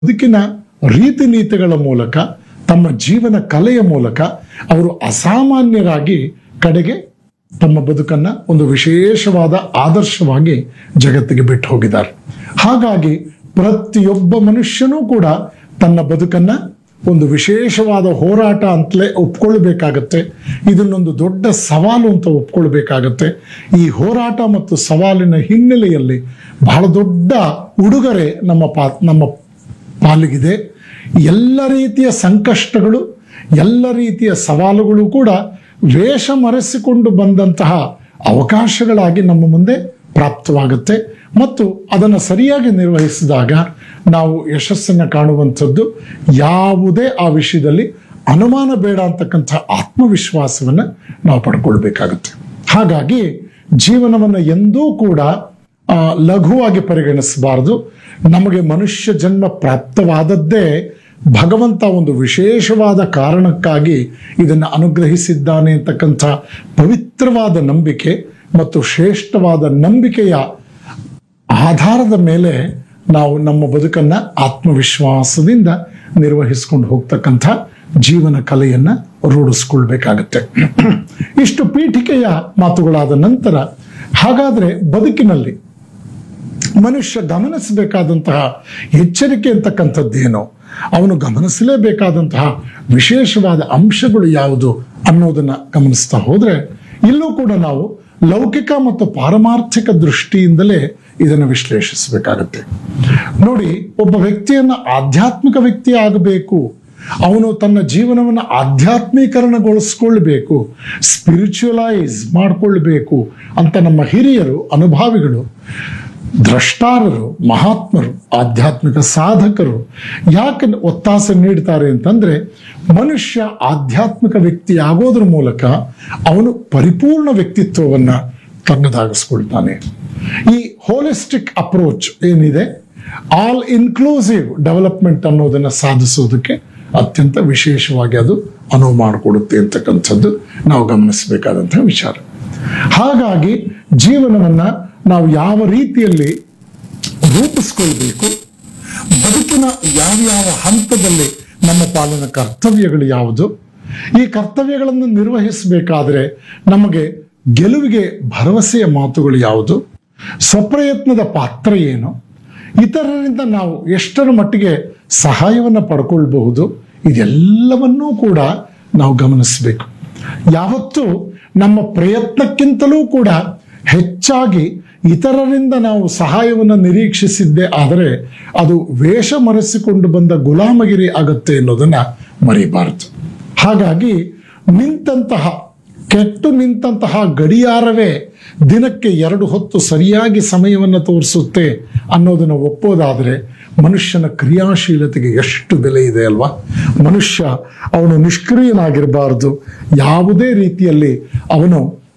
ಬದುಕಿನ ರೀತಿ ನೀತಿಗಳ ಮೂಲಕ ತಮ್ಮ ಜೀವನ ಕಲೆಯ ಮೂಲಕ ಅವರು ಅಸಾಮಾನ್ಯರಾಗಿ ಕಡೆಗೆ ತಮ್ಮ ಬದುಕನ್ನ ಒಂದು ವಿಶೇಷವಾದ ಆದರ್ಶವಾಗಿ ಜಗತ್ತಿಗೆ ಬಿಟ್ಟು ಹೋಗಿದ್ದಾರೆ ಹಾಗಾಗಿ ಪ್ರತಿಯೊಬ್ಬ ಮನುಷ್ಯನೂ ಕೂಡ ತನ್ನ ಬದುಕನ್ನ ಒಂದು ವಿಶೇಷವಾದ ಹೋರಾಟ ಅಂತಲೇ ಒಪ್ಕೊಳ್ಬೇಕಾಗತ್ತೆ ಇದನ್ನೊಂದು ದೊಡ್ಡ ಸವಾಲು ಅಂತ ಒಪ್ಕೊಳ್ಬೇಕಾಗತ್ತೆ ಈ ಹೋರಾಟ ಮತ್ತು ಸವಾಲಿನ ಹಿನ್ನೆಲೆಯಲ್ಲಿ ಬಹಳ ದೊಡ್ಡ ಉಡುಗೊರೆ ನಮ್ಮ ಪಾ ನಮ್ಮ ಪಾಲಿಗಿದೆ ಎಲ್ಲ ರೀತಿಯ ಸಂಕಷ್ಟಗಳು ಎಲ್ಲ ರೀತಿಯ ಸವಾಲುಗಳು ಕೂಡ ವೇಷ ಮರೆಸಿಕೊಂಡು ಬಂದಂತಹ ಅವಕಾಶಗಳಾಗಿ ನಮ್ಮ ಮುಂದೆ ಪ್ರಾಪ್ತವಾಗುತ್ತೆ ಮತ್ತು ಅದನ್ನು ಸರಿಯಾಗಿ ನಿರ್ವಹಿಸಿದಾಗ ನಾವು ಯಶಸ್ಸನ್ನು ಕಾಣುವಂಥದ್ದು ಯಾವುದೇ ಆ ವಿಷಯದಲ್ಲಿ ಅನುಮಾನ ಬೇಡ ಅಂತಕ್ಕಂಥ ಆತ್ಮವಿಶ್ವಾಸವನ್ನು ನಾವು ಪಡ್ಕೊಳ್ಬೇಕಾಗುತ್ತೆ ಹಾಗಾಗಿ ಜೀವನವನ್ನು ಎಂದೂ ಕೂಡ ಆ, ಲಘುವಾಗಿ ಪರಿಗಣಿಸಬಾರದು ನಮಗೆ ಮನುಷ್ಯ ಜನ್ಮ ಪ್ರಾಪ್ತವಾದದ್ದೇ ಭಗವಂತ ಒಂದು ವಿಶೇಷವಾದ ಕಾರಣಕ್ಕಾಗಿ ಇದನ್ನು ಅನುಗ್ರಹಿಸಿದ್ದಾನೆ ಅಂತಕ್ಕಂಥ ಪವಿತ್ರವಾದ ನಂಬಿಕೆ ಮತ್ತು ಶ್ರೇಷ್ಠವಾದ ನಂಬಿಕೆಯ ಆಧಾರದ ಮೇಲೆ ನಾವು ನಮ್ಮ ಬದುಕನ್ನ ಆತ್ಮವಿಶ್ವಾಸದಿಂದ ನಿರ್ವಹಿಸ್ಕೊಂಡು ಹೋಗ್ತಕ್ಕಂಥ ಜೀವನ ಕಲೆಯನ್ನ ರೂಢಿಸ್ಕೊಳ್ಬೇಕಾಗತ್ತೆ ಇಷ್ಟು ಪೀಠಿಕೆಯ ಮಾತುಗಳಾದ ನಂತರ ಹಾಗಾದ್ರೆ ಬದುಕಿನಲ್ಲಿ ಮನುಷ್ಯ ಗಮನಿಸಬೇಕಾದಂತಹ ಎಚ್ಚರಿಕೆ ಅಂತಕ್ಕಂಥದ್ದೇನು ಅವನು ಗಮನಿಸಲೇಬೇಕಾದಂತಹ ವಿಶೇಷವಾದ ಅಂಶಗಳು ಯಾವುದು ಅನ್ನೋದನ್ನ ಗಮನಿಸ್ತಾ ಹೋದ್ರೆ ಇಲ್ಲೂ ಕೂಡ ನಾವು ಲೌಕಿಕ ಮತ್ತು ಪಾರಮಾರ್ಥಿಕ ದೃಷ್ಟಿಯಿಂದಲೇ ಇದನ್ನು ವಿಶ್ಲೇಷಿಸಬೇಕಾಗತ್ತೆ ನೋಡಿ ಒಬ್ಬ ವ್ಯಕ್ತಿಯನ್ನ ಆಧ್ಯಾತ್ಮಿಕ ವ್ಯಕ್ತಿ ಆಗಬೇಕು ಅವನು ತನ್ನ ಜೀವನವನ್ನು ಆಧ್ಯಾತ್ಮೀಕರಣಗೊಳಿಸ್ಕೊಳ್ಬೇಕು ಸ್ಪಿರಿಚುವಲೈಸ್ ಮಾಡ್ಕೊಳ್ಬೇಕು ಅಂತ ನಮ್ಮ ಹಿರಿಯರು ಅನುಭಾವಿಗಳು ದ್ರಷ್ಟಾರರು ಮಹಾತ್ಮರು ಆಧ್ಯಾತ್ಮಿಕ ಸಾಧಕರು ಯಾಕೆ ಒತ್ತಾಸೆ ನೀಡ್ತಾರೆ ಅಂತಂದ್ರೆ ಮನುಷ್ಯ ಆಧ್ಯಾತ್ಮಿಕ ವ್ಯಕ್ತಿ ಆಗೋದ್ರ ಮೂಲಕ ಅವನು ಪರಿಪೂರ್ಣ ವ್ಯಕ್ತಿತ್ವವನ್ನ ತನ್ನದಾಗಿಸ್ಕೊಳ್ತಾನೆ ಈ ಹೋಲಿಸ್ಟಿಕ್ ಅಪ್ರೋಚ್ ಏನಿದೆ ಆಲ್ ಇನ್ಕ್ಲೂಸಿವ್ ಡೆವಲಪ್ಮೆಂಟ್ ಅನ್ನೋದನ್ನ ಸಾಧಿಸೋದಕ್ಕೆ ಅತ್ಯಂತ ವಿಶೇಷವಾಗಿ ಅದು ಅನುವು ಮಾಡಿಕೊಡುತ್ತೆ ಅಂತಕ್ಕಂಥದ್ದು ನಾವು ಗಮನಿಸಬೇಕಾದಂತಹ ವಿಚಾರ ಹಾಗಾಗಿ ಜೀವನವನ್ನ ನಾವು ಯಾವ ರೀತಿಯಲ್ಲಿ ರೂಪಿಸ್ಕೊಳ್ಬೇಕು ಬದುಕಿನ ಯಾವ್ಯಾವ ಹಂತದಲ್ಲಿ ನಮ್ಮ ಪಾಲಿನ ಕರ್ತವ್ಯಗಳು ಯಾವುದು ಈ ಕರ್ತವ್ಯಗಳನ್ನು ನಿರ್ವಹಿಸಬೇಕಾದ್ರೆ ನಮಗೆ ಗೆಲುವಿಗೆ ಭರವಸೆಯ ಮಾತುಗಳು ಯಾವುದು ಸ್ವಪ್ರಯತ್ನದ ಪಾತ್ರ ಏನು ಇತರರಿಂದ ನಾವು ಎಷ್ಟರ ಮಟ್ಟಿಗೆ ಸಹಾಯವನ್ನು ಪಡ್ಕೊಳ್ಬಹುದು ಇದೆಲ್ಲವನ್ನೂ ಕೂಡ ನಾವು ಗಮನಿಸಬೇಕು ಯಾವತ್ತೂ ನಮ್ಮ ಪ್ರಯತ್ನಕ್ಕಿಂತಲೂ ಕೂಡ ಹೆಚ್ಚಾಗಿ ಇತರರಿಂದ ನಾವು ಸಹಾಯವನ್ನು ನಿರೀಕ್ಷಿಸಿದ್ದೇ ಆದರೆ ಅದು ವೇಷ ಮರೆಸಿಕೊಂಡು ಬಂದ ಗುಲಾಮಗಿರಿ ಆಗತ್ತೆ ಅನ್ನೋದನ್ನ ಮರಿಬಾರದು ಹಾಗಾಗಿ ನಿಂತಹ ಕೆಟ್ಟು ನಿಂತಹ ಗಡಿಯಾರವೇ ದಿನಕ್ಕೆ ಎರಡು ಹೊತ್ತು ಸರಿಯಾಗಿ ಸಮಯವನ್ನು ತೋರಿಸುತ್ತೆ ಅನ್ನೋದನ್ನು ಒಪ್ಪೋದಾದರೆ ಮನುಷ್ಯನ ಕ್ರಿಯಾಶೀಲತೆಗೆ ಎಷ್ಟು ಬೆಲೆ ಇದೆ ಅಲ್ವಾ ಮನುಷ್ಯ ಅವನು ನಿಷ್ಕ್ರಿಯನಾಗಿರಬಾರದು ಯಾವುದೇ ರೀತಿಯಲ್ಲಿ ಅವನು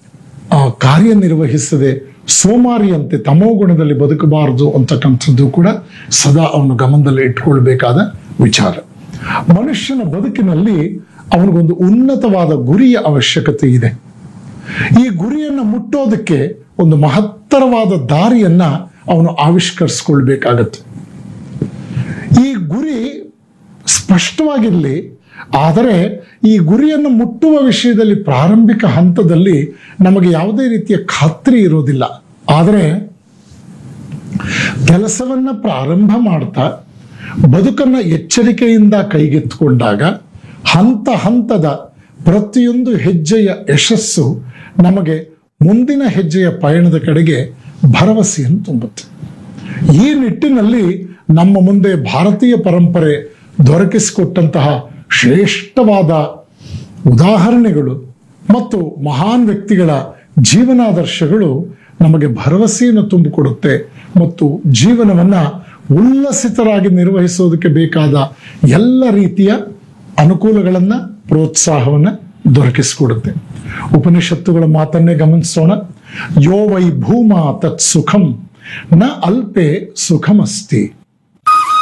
ಆ, ಕಾರ್ಯನಿರ್ವಹಿಸದೆ ಸೋಮಾರಿಯಂತೆ ತಮೋಗುಣದಲ್ಲಿ ಬದುಕಬಾರದು ಅಂತಕ್ಕಂಥದ್ದು ಕೂಡ ಸದಾ ಅವನು ಗಮನದಲ್ಲಿ ಇಟ್ಕೊಳ್ಬೇಕಾದ ವಿಚಾರ ಮನುಷ್ಯನ ಬದುಕಿನಲ್ಲಿ ಅವನಿಗೊಂದು ಉನ್ನತವಾದ ಗುರಿಯ ಅವಶ್ಯಕತೆ ಇದೆ ಈ ಗುರಿಯನ್ನ ಮುಟ್ಟೋದಕ್ಕೆ ಒಂದು ಮಹತ್ತರವಾದ ದಾರಿಯನ್ನ ಅವನು ಆವಿಷ್ಕರಿಸ್ಕೊಳ್ಬೇಕಾಗತ್ತೆ ಈ ಗುರಿ ಸ್ಪಷ್ಟವಾಗಿರಲಿ ಆದರೆ ಈ ಗುರಿಯನ್ನು ಮುಟ್ಟುವ ವಿಷಯದಲ್ಲಿ ಪ್ರಾರಂಭಿಕ ಹಂತದಲ್ಲಿ ನಮಗೆ ಯಾವುದೇ ರೀತಿಯ ಖಾತ್ರಿ ಇರೋದಿಲ್ಲ ಆದರೆ ಕೆಲಸವನ್ನ ಪ್ರಾರಂಭ ಮಾಡ್ತಾ ಬದುಕನ್ನ ಎಚ್ಚರಿಕೆಯಿಂದ ಕೈಗೆತ್ತಿಕೊಂಡಾಗ ಹಂತ ಹಂತದ ಪ್ರತಿಯೊಂದು ಹೆಜ್ಜೆಯ ಯಶಸ್ಸು ನಮಗೆ ಮುಂದಿನ ಹೆಜ್ಜೆಯ ಪಯಣದ ಕಡೆಗೆ ಭರವಸೆಯನ್ನು ತುಂಬುತ್ತೆ ಈ ನಿಟ್ಟಿನಲ್ಲಿ ನಮ್ಮ ಮುಂದೆ ಭಾರತೀಯ ಪರಂಪರೆ ದೊರಕಿಸಿಕೊಟ್ಟಂತಹ ಶ್ರೇಷ್ಠವಾದ ಉದಾಹರಣೆಗಳು ಮತ್ತು ಮಹಾನ್ ವ್ಯಕ್ತಿಗಳ ಜೀವನಾದರ್ಶಗಳು ನಮಗೆ ಭರವಸೆಯನ್ನು ತುಂಬಿಕೊಡುತ್ತೆ ಮತ್ತು ಜೀವನವನ್ನ ಉಲ್ಲಸಿತರಾಗಿ ನಿರ್ವಹಿಸೋದಕ್ಕೆ ಬೇಕಾದ ಎಲ್ಲ ರೀತಿಯ ಅನುಕೂಲಗಳನ್ನ ಪ್ರೋತ್ಸಾಹವನ್ನ ದೊರಕಿಸಿಕೊಡುತ್ತೆ ಉಪನಿಷತ್ತುಗಳ ಮಾತನ್ನೇ ಗಮನಿಸೋಣ ಯೋ ವೈ ಭೂಮಾ ತತ್ ಸುಖಂ ನ ಅಲ್ಪೆ ಸುಖಮಸ್ತಿ